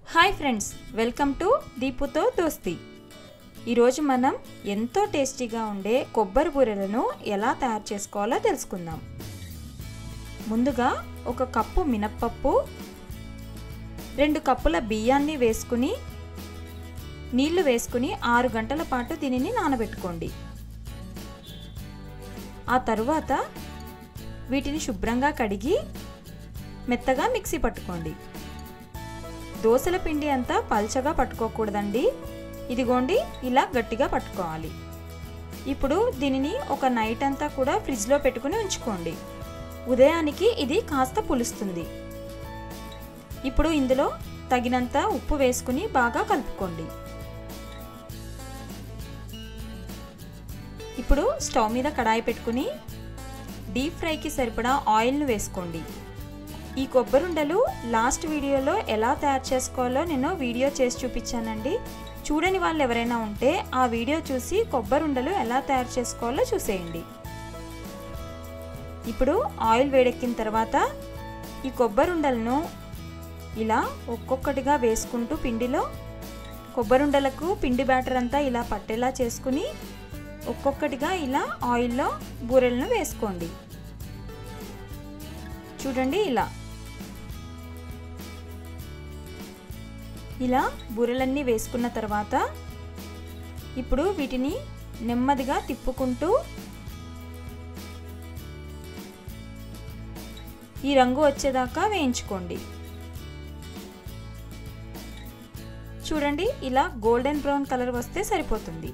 hi friends welcome to దీపుతో దోస్తి ఈరోజు మనం ఎంతో టేస్టీగా ఉండే కొబ్బరి బూరెలను ఎలా తయారు చేసుకోవాలో తెలుసుకుందాం ముందుగా ఒక కప్పు మినప్పప్పు రెండు కప్పుల బియ్యాన్ని వేసుకుని నీళ్లు వేసుకుని ఆరు గంటల పాటు దీనిని నానబెట్టుకోండి ఆ తరువాత వీటిని శుభ్రంగా కడిగి మెత్తగా మిక్సీ పట్టుకోండి దోసల పిండి అంతా పల్చగా పట్టుకోకూడదండి ఇదిగోండి ఇలా గట్టిగా పట్టుకోవాలి ఇప్పుడు దీనిని ఒక నైట్ అంతా కూడా ఫ్రిడ్జ్లో పెట్టుకుని ఉంచుకోండి ఉదయానికి ఇది కాస్త పులుస్తుంది ఇప్పుడు ఇందులో తగినంత ఉప్పు వేసుకుని బాగా కలుపుకోండి ఇప్పుడు స్టవ్ మీద కడాయి పెట్టుకుని డీప్ ఫ్రైకి సరిపడా ఆయిల్ను వేసుకోండి ఈ కొబ్బరుండలు లాస్ట్ వీడియోలో ఎలా తయారు చేసుకోవాలో నేను వీడియో చేసి చూపించానండి చూడని వాళ్ళు ఎవరైనా ఉంటే ఆ వీడియో చూసి కొబ్బరుండలు ఎలా తయారు చేసుకోవాలో చూసేయండి ఇప్పుడు ఆయిల్ వేడెక్కిన తర్వాత ఈ కొబ్బరుండలను ఇలా ఒక్కొక్కటిగా వేసుకుంటూ పిండిలో కొబ్బరుండలకు పిండి బ్యాటర్ అంతా ఇలా పట్టేలా చేసుకుని ఒక్కొక్కటిగా ఇలా ఆయిల్లో బూరెలను వేసుకోండి చూడండి ఇలా ఇలా బూరెలన్నీ వేసుకున్న తర్వాత ఇప్పుడు వీటిని నెమ్మదిగా తిప్పుకుంటూ ఈ రంగు వచ్చేదాకా వేయించుకోండి చూడండి ఇలా గోల్డెన్ బ్రౌన్ కలర్ వస్తే సరిపోతుంది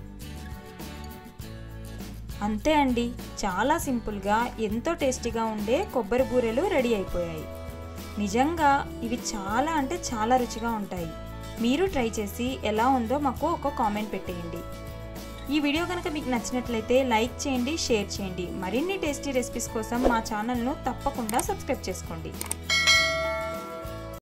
అంతే అండి చాలా సింపుల్గా ఎంతో టేస్టీగా ఉండే కొబ్బరి బూరెలు రెడీ అయిపోయాయి నిజంగా ఇవి చాలా అంటే చాలా రుచిగా ఉంటాయి మీరు ట్రై చేసి ఎలా ఉందో మాకు ఒక కామెంట్ పెట్టేయండి ఈ వీడియో కనుక మీకు నచ్చినట్లయితే లైక్ చేయండి షేర్ చేయండి మరిన్ని టేస్టీ రెసిపీస్ కోసం మా ఛానల్ను తప్పకుండా సబ్స్క్రైబ్ చేసుకోండి